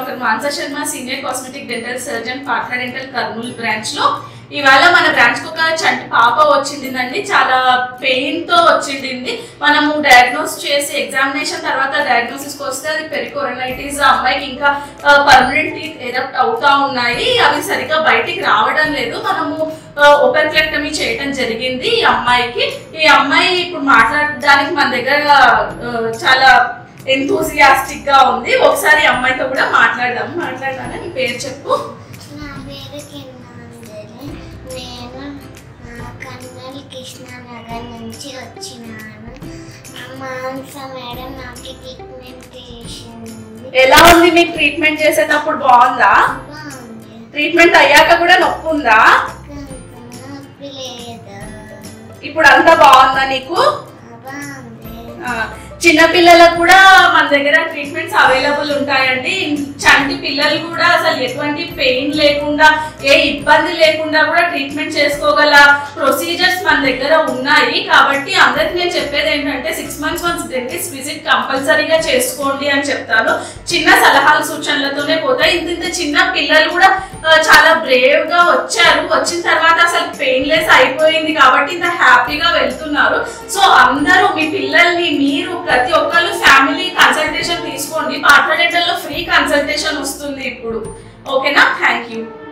doctor Mansa Sharma senior cosmetic dental surgeon Patna dental Kurnool branch లో ఇవాళ మన బ్రాంచ్ కు ఒక చంటి పాప వచ్చిందండి చాలా పెయిన్ తో వచ్చిండింది మనము డయాగ్నోస్ చేసి ఎగ్జామినేషన్ తర్వాత డయాగ్నోసిస్ వస్తే అది పెరికోరనైటిస్ అమ్మాయికి ఇంకా పర్మనెంట్ టీత్ ఎరప్ట్ అవుతా ఉన్నాయి అవి సరిగ్గా బయటికి రావడం లేదు మనము ఓపెన్క్లెక్టమీ చేయడం జరిగింది ఈ అమ్మాయికి ఈ అమ్మాయి ఇప్పుడు మాట్లాడడానికి మన దగ్గర ఆ, చాలా ఎంతూసియాస్టిక్ గా ఉంది ఒకసారి ఈ అమ్మాయితో కూడా మాట్లాడదాం మాట్లాడదాం నీ పేరు చెప్పు నా పేరు కిన్నాంజలి నేను ఆ, కర్నూలు కృష్ణానగర్ నుంచి వచ్చినాను మా మాంస మేడం నాకు ట్రీట్మెంట్ చేసింది ఎలా ఉంది మీకు ట్రీట్మెంట్ చేసేటప్పుడు బాగుందా బాగుంది ట్రీట్మెంట్ అయ్యాక కూడా నొప్పి ఉందా నొప్పి లేదు ఇప్పుడు అంతా బాగుందా నీకు ఆ, బాగుంది ఆ, చిన్న పిల్లలకు కూడా మన దగ్గర ట్రీట్మెంట్స్ అవైలబుల్ ఉంటాయండి చంటి పిల్లలు కూడా అసలు ఎటువంటి పెయిన్ లేకుండా ఏ ఇబ్బంది లేకుండా కూడా ట్రీట్మెంట్ చేసుకోగల ప్రొసీజర్స్ మన దగ్గర ఉన్నాయి కాబట్టి అందరికి నేను చెప్పేది ఏంటంటే six months once dentist visit కంపల్సరీగా చేసుకోండి అని చెప్తాను చిన్న సలహాలు సూచనలతోనే పోతాయి ఇంత ఇంత చిన్న పిల్లలు కూడా ఆ, చాలా బ్రేవ్ గా వచ్చారు వచ్చిన తర్వాత అసలు పెయిన్లెస్ అయిపోయింది కాబట్టి ఇంత హ్యాపీగా వెళ్తున్నారు సో అందరూ మీ పిల్లల్ని మీరు ప్రతి ఒక్కళ్ళు ఫ్యామిలీ కన్సల్టేషన్ తీసుకోండి పార్ట్నర్ లో ఫ్రీ కన్సల్టేషన్ వస్తుంది ఇప్పుడు ఓకేనా థ్యాంక్ యూ